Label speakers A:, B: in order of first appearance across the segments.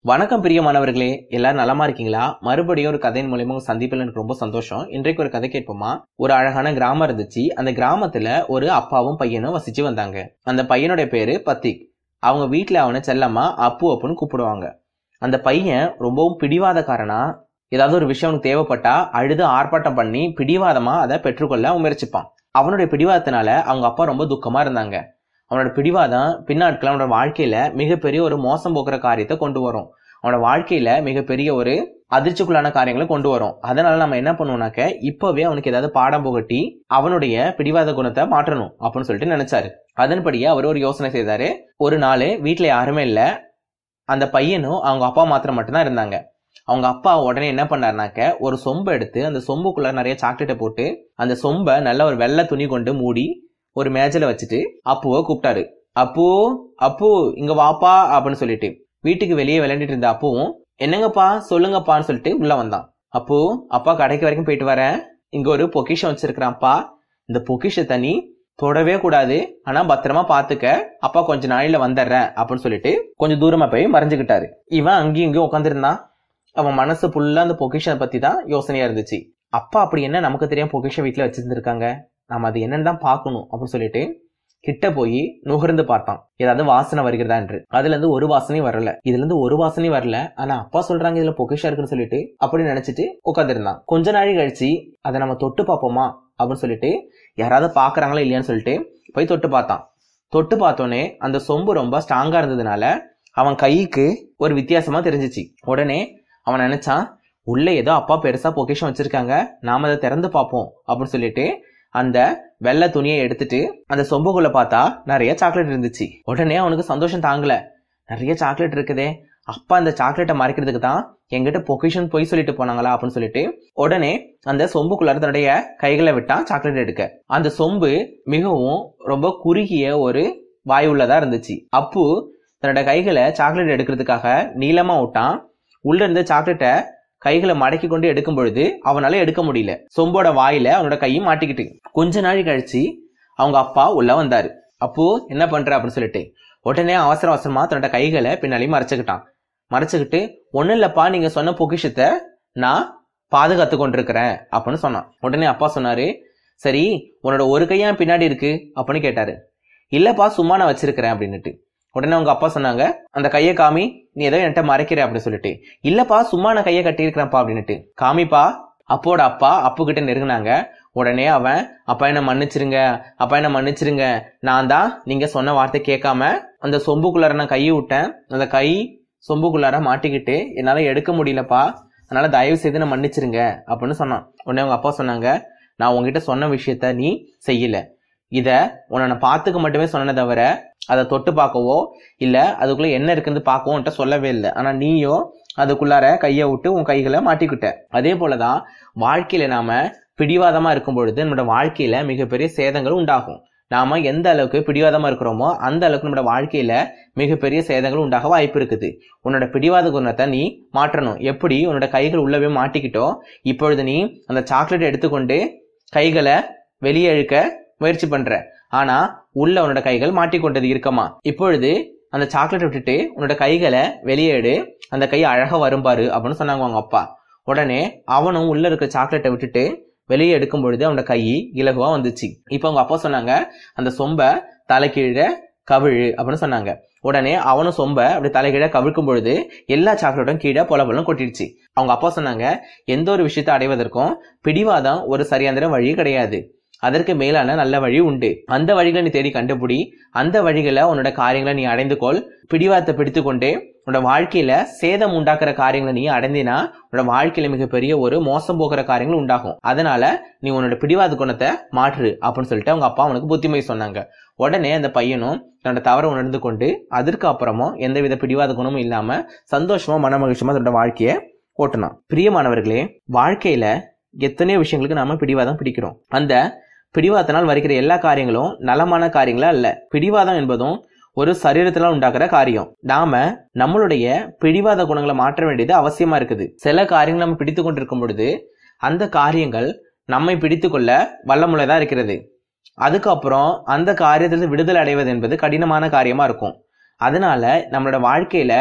A: வணக்கம் பிரியமானவர்களே எல்லாரும் நலமா இருக்கீங்களா மறுபடியும் ஒரு கதையின் மூலியமா உங்க சந்திப்பில் எனக்கு ரொம்ப சந்தோஷம் இன்றைக்கு ஒரு கதை கேட்போமா ஒரு அழகான கிராமம் இருந்துச்சு அந்த கிராமத்துல ஒரு அப்பாவும் பையனும் வசிச்சு வந்தாங்க அந்த பையனுடைய பேரு பத்திக் அவங்க வீட்டுல அவனை செல்லம்மா அப்பு அப்புன்னு கூப்பிடுவாங்க அந்த பையன் ரொம்பவும் பிடிவாதக்காரனா ஏதாவது ஒரு விஷயம் அவனுக்கு தேவைப்பட்டா அழுது ஆர்ப்பாட்டம் பண்ணி பிடிவாதமா அதை பெற்றுக்கொள்ள அவன் முயற்சிப்பான் அவனுடைய பிடிவாதத்தினால அவங்க அப்பா ரொம்ப துக்கமா இருந்தாங்க அவனோட பிடிவாதம் பின்னாட்கள் அவனோட வாழ்க்கையில மிகப்பெரிய ஒரு மோசம் போக்குற காரியத்தை கொண்டு வரும் அவனோட வாழ்க்கையில மிகப்பெரிய ஒரு அதிர்ச்சிக்குள்ளான காரியங்களை கொண்டு வரும் அதனால நம்ம என்ன பண்ணுவோம்னாக்க இப்பவே அவனுக்கு ஏதாவது பாடம் புகட்டி அவனுடைய பிடிவாத குணத்தை மாற்றணும் அப்படின்னு சொல்லிட்டு நினைச்சாரு அதன்படியே அவர் ஒரு யோசனை செய்தாரு ஒரு நாள் வீட்டுல யாருமே இல்ல அந்த பையனும் அவங்க அப்பா மாத்திரம் மட்டும்தான் இருந்தாங்க அவங்க அப்பா உடனே என்ன பண்ணாருனாக்க ஒரு சொம்பை எடுத்து அந்த சொம்புக்குள்ள நிறைய சாக்லேட்டை போட்டு அந்த சொம்பை நல்ல ஒரு வெள்ளை துணி கொண்டு மூடி ஒரு மேஜையில வச்சுட்டு அப்புவை கூப்பிட்டாரு அப்பு அப்பு இங்க வாப்பா அப்படின்னு சொல்லிட்டு வீட்டுக்கு வெளியே விளையாண்டுட்டு இருந்த அப்புவும் என்னங்கப்பா சொல்லுங்கப்பான்னு சொல்லிட்டு உள்ள வந்தான் அப்பு அப்பா கடைக்கு வரைக்கும் போயிட்டு வரேன் இங்க ஒரு பொக்கிஷம் வச்சிருக்கிறான்ப்பா இந்த பொக்கிஷத்தை நீ தொடவே கூடாது ஆனா பத்திரமா பாத்துக்க அப்பா கொஞ்ச நாளையில வந்துடுறேன் அப்படின்னு சொல்லிட்டு கொஞ்சம் தூரமா போய் மறைஞ்சுக்கிட்டாரு இவன் அங்கேயும் இங்கேயும் உட்காந்துருந்தான் அவன் மனசு ஃபுல்லா அந்த பொக்கிஷனை பத்தி தான் யோசனையா இருந்துச்சு அப்பா அப்படி என்ன நமக்கு தெரியாம பொக்கிஷம் வீட்டுல வச்சிருந்திருக்காங்க நாம அது என்னன்னு தான் பார்க்கணும் அப்படின்னு சொல்லிட்டு கிட்ட போய் நுகர்ந்து பார்த்தான் ஏதாவது வாசனை வருகிறதா என்று அதுல இருந்து ஒரு வாசனையும் வரல இதுல இருந்து ஒரு வாசனையும் வரல ஆனா அப்பா சொல்றாங்க இதுல பொக்கிஷம் இருக்குன்னு சொல்லிட்டு அப்படி நினைச்சிட்டு உட்காந்துருந்தான் கொஞ்ச நாள் கழிச்சு அதை நம்ம தொட்டு பார்ப்போமா அப்படின்னு சொல்லிட்டு யாராவது பாக்குறாங்களா இல்லையான்னு சொல்லிட்டு போய் தொட்டு பார்த்தான் தொட்டு பார்த்தோன்னே அந்த சொம்பு ரொம்ப ஸ்ட்ராங்கா இருந்ததுனால அவன் கைக்கு ஒரு வித்தியாசமா தெரிஞ்சிச்சு உடனே அவன் நினைச்சான் உள்ள ஏதோ அப்பா பெருசா பொக்கிஷம் வச்சிருக்காங்க நாம அதை திறந்து பார்ப்போம் அப்படின்னு சொல்லிட்டு அந்த வெள்ளை துணியை எடுத்துட்டு அந்த சொம்புக்குள்ள பார்த்தா நிறைய சாக்லேட் இருந்துச்சு உடனே அவனுக்கு சந்தோஷம் தாங்கல நிறைய சாக்லேட் இருக்குதே அப்பா அந்த சாக்லேட்டை மறைக்கிறதுக்கு தான் எங்கிட்ட பொக்கிஷன் போய் சொல்லிட்டு போனாங்களா அப்படின்னு சொல்லிட்டு உடனே அந்த சொம்புக்குள்ளார தன்னுடைய கைகளை விட்டான் சாக்லேட் எடுக்க அந்த சொம்பு மிகவும் ரொம்ப குறுகிய ஒரு வாய் உள்ளதா இருந்துச்சு அப்பு தன்னோட கைகளை சாக்லேட் எடுக்கிறதுக்காக நீளமா விட்டான் உள்ள இருந்த சாக்லேட்டை கைகளை மடக்கி கொண்டு எடுக்கும் பொழுது அவனால எடுக்க முடியல சொம்போட வாயில அவனோட கையும் மாட்டிக்கிட்டு கொஞ்ச நாள் கழிச்சு அவங்க அப்பா உள்ள வந்தாரு அப்போ என்ன பண்ற அப்படின்னு சொல்லிட்டு உடனே அவசர அவசரமா தன்னோட கைகளை பின்னாலையும் மறைச்சுக்கிட்டான் மறைச்சுக்கிட்டு ஒன்னும் இல்லப்பா நீங்க சொன்ன பொக்கிஷத்தை நான் பாதுகாத்து கொண்டிருக்கிறேன் அப்படின்னு சொன்னான் உடனே அப்பா சொன்னாரு சரி உன்னோட ஒரு கையா பின்னாடி இருக்கு அப்படின்னு கேட்டாரு இல்லப்பா சும்மா நான் வச்சிருக்கிறேன் அப்படின்னுட்டு உடனே அவங்க அப்பா சொன்னாங்க அந்த கையை காமி நீ ஏதோ என்கிட்ட மறைக்கிற அப்படின்னு சொல்லிட்டு இல்லப்பா சும்மா நான் கையை கட்டியிருக்கிறேன்ப்பா அப்படின்னுட்டு காமிப்பா அப்போட அப்பா அப்பு கிட்ட நெருங்கினாங்க உடனே அவன் அப்பா என்ன மன்னிச்சிருங்க அப்பா என்ன மன்னிச்சிருங்க நான் தான் நீங்க சொன்ன வார்த்தை கேட்காம அந்த சொம்புக்குள்ளார நான் கையை விட்டேன் அந்த கை சொம்புக்குள்ளார மாட்டிக்கிட்டு என்னால எடுக்க முடியலப்பா அதனால தயவு செய்து நான் மன்னிச்சிருங்க அப்படின்னு சொன்னான் உடனே அவங்க அப்பா சொன்னாங்க நான் உங்ககிட்ட சொன்ன விஷயத்த நீ செய்யல இத உன்னை நான் பார்த்துக்க மட்டுமே சொன்னே தவிர அதை தொட்டு பார்க்கவோ இல்ல அதுக்குள்ள என்ன இருக்குன்னு பார்க்கவும் உன்கிட்ட சொல்லவே இல்லை ஆனா நீயோ அதுக்குள்ளார கையை விட்டு உன் கைகளை மாட்டிக்கிட்ட அதே போலதான் வாழ்க்கையில நாம பிடிவாதமா இருக்கும் பொழுது நம்மளோட வாழ்க்கையில மிகப்பெரிய சேதங்கள் உண்டாகும் நாம எந்த அளவுக்கு பிடிவாதமா இருக்கிறோமோ அந்த அளவுக்கு நம்மளோட வாழ்க்கையில மிகப்பெரிய சேதங்கள் உண்டாக வாய்ப்பு இருக்குது உன்னோட பிடிவாத குணத்தை நீ மாற்றணும் எப்படி உன்னோட கைகள் உள்ளவே மாட்டிக்கிட்டோ இப்பொழுது நீ அந்த சாக்லேட் எடுத்துக்கொண்டு கைகளை வெளியே இழுக்க முயற்சி பண்ற ஆனா உள்ள உன்னோட கைகள் மாட்டிக்கொண்டது இருக்கமா இப்பொழுது அந்த சாக்லேட் விட்டுட்டு உன்னோட கைகளை வெளியே எடு அந்த கை அழகா வரும்பாரு அப்படின்னு சொன்னாங்க அவங்க அப்பா உடனே அவனும் உள்ள இருக்க சாக்லேட்டை விட்டுட்டு வெளியே எடுக்கும் பொழுது அவனோட கை இலகுவா வந்துச்சு இப்ப அவங்க அப்பா சொன்னாங்க அந்த சொம்ப தலைக்கீழ கவிழு அப்படின்னு சொன்னாங்க உடனே அவனும் சொம்ப அப்படி தலைகீழ கவிழ்க்கும் பொழுது எல்லா சாக்லேட்டும் கீழே பொல பொலம் கொட்டிடுச்சு அவங்க அப்பா சொன்னாங்க எந்த ஒரு விஷயத்தை அடைவதற்கும் பிடிவாதம் ஒரு சரியாந்திர வழி கிடையாது அதற்கு மேலான நல்ல வழி உண்டு அந்த வழிகளை நீ தேடி கண்டுபிடி அந்த வழிகளை உன்னோட காரியங்களை நீ அடைந்து கொள் பிடிவாதத்தை பிடித்து கொண்டே உன்னோட வாழ்க்கையில சேதம் உண்டாக்குற காரியங்களை நீ அடைந்தினா உன்னோட வாழ்க்கையில மிகப்பெரிய ஒரு மோசம் போகிற காரியங்கள் உண்டாகும் அதனால நீ உன்னோட பிடிவாத குணத்தை மாற்று அப்படின்னு சொல்லிட்டு அவங்க அப்பா அவனுக்கு புத்திமதி சொன்னாங்க உடனே அந்த பையனும் தன்னோட தவறை உணர்ந்து கொண்டு அதற்கு அப்புறமும் எந்தவித பிடிவாத குணமும் இல்லாம சந்தோஷமா மன மகிழ்ச்சியமா தன்னோட வாழ்க்கைய ஓட்டுனான் பிரியமானவர்களே வாழ்க்கையில எத்தனையோ விஷயங்களுக்கு நாம பிடிவாதம் பிடிக்கிறோம் அந்த பிடிவாதத்தினால் வருகிற எல்லா காரியங்களும் நலமான காரியங்களா அல்ல பிடிவாதம் என்பதும் ஒரு சரீரத்தினால் உண்டாக்குற காரியம் நாம நம்மளுடைய பிடிவாத குணங்களை மாற்ற வேண்டியது அவசியமா இருக்குது சில காரியங்கள் நம்ம பிடித்து கொண்டிருக்கும் பொழுது அந்த காரியங்கள் நம்மை பிடித்து கொள்ள வல்லமுள்ளதா இருக்கிறது அதுக்கப்புறம் அந்த காரியத்திலிருந்து விடுதலை அடைவது என்பது கடினமான காரியமா இருக்கும் அதனால நம்மளோட வாழ்க்கையில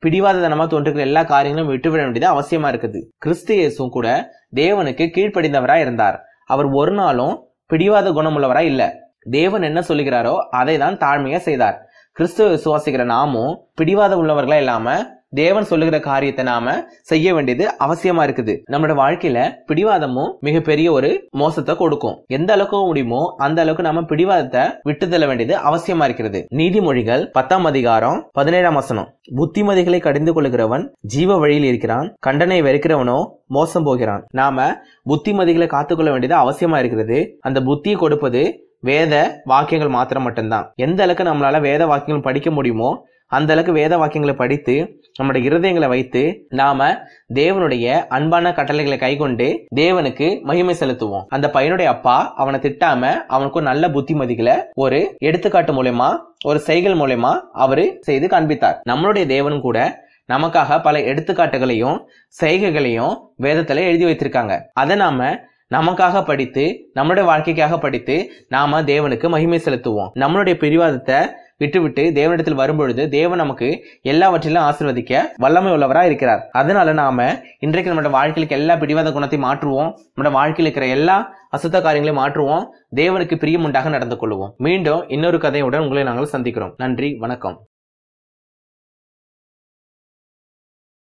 A: பிடிவாதனமா தோன்றுகிற எல்லா காரியங்களும் விட்டுவிட வேண்டியது அவசியமா இருக்குது கிறிஸ்து இயேசுவும் கூட தேவனுக்கு கீழ்ப்படிந்தவரா இருந்தார் அவர் ஒரு நாளும் பிடிவாத குணமுள்ளவரா இல்ல தேவன் என்ன சொல்லுகிறாரோ அதை தான் தாழ்மையா செய்தார் கிறிஸ்துவ விசுவாசிக்கிற நாமும் பிடிவாத உள்ளவர்களா இல்லாம தேவன் சொல்லுகிற காரியத்தை நாம செய்ய வேண்டியது அவசியமா இருக்குது நம்மளோட வாழ்க்கையில பிடிவாதமும் மிகப்பெரிய ஒரு மோசத்தை கொடுக்கும் எந்த அளவுக்கு முடியுமோ அந்த அளவுக்கு நாம பிடிவாதத்தை விட்டு தள்ள வேண்டியது அவசியமா இருக்கிறது நீதிமொழிகள் பத்தாம் அதிகாரம் பதினேழாம் வசனம் புத்திமதிகளை கடிந்து கொள்கிறவன் ஜீவ வழியில் இருக்கிறான் கண்டனை வெறுக்கிறவனோ மோசம் போகிறான் நாம புத்திமதிகளை காத்துக்கொள்ள வேண்டியது அவசியமா இருக்கிறது அந்த புத்தியை கொடுப்பது வேத வாக்கியங்கள் மாத்திரம் மட்டும்தான் எந்த அளவுக்கு நம்மளால வேத வாக்கியங்கள் படிக்க முடியுமோ அந்த அளவுக்கு வேத வாக்கியங்களை படித்து நம்முடைய இருதயங்களை வைத்து நாம தேவனுடைய அன்பான கட்டளைகளை கைக்கொண்டு தேவனுக்கு மகிமை செலுத்துவோம் அந்த பையனுடைய அப்பா அவனை திட்டாம அவனுக்கு ஒரு நல்ல புத்திமதிகளை ஒரு எடுத்துக்காட்டு மூலயமா ஒரு செய்கள் மூலயமா அவரு செய்து காண்பித்தார் நம்மளுடைய தேவனும் கூட நமக்காக பல எடுத்துக்காட்டுகளையும் செய்கைகளையும் வேதத்துல எழுதி வைத்திருக்காங்க அதை நாம நமக்காக படித்து நம்மளுடைய வாழ்க்கைக்காக படித்து நாம தேவனுக்கு மகிமை செலுத்துவோம் நம்மளுடைய பிரிவாதத்தை விட்டுவிட்டு தேவனிடத்தில் வரும்பொழுது தேவன் நமக்கு எல்லாவற்றிலும் ஆசிர்வதிக்க வல்லமை உள்ளவரா இருக்கிறார் அதனால நாம இன்றைக்கு நம்மளோட வாழ்க்கைக்கு எல்லா பிடிவாத குணத்தை மாற்றுவோம் நம்மளோட வாழ்க்கையில் இருக்கிற எல்லா அசுத்த காரியங்களையும் மாற்றுவோம் தேவனுக்கு பிரியம் உண்டாக நடந்து கொள்வோம் மீண்டும் இன்னொரு கதையுடன் உங்களை நாங்கள் சந்திக்கிறோம் நன்றி வணக்கம்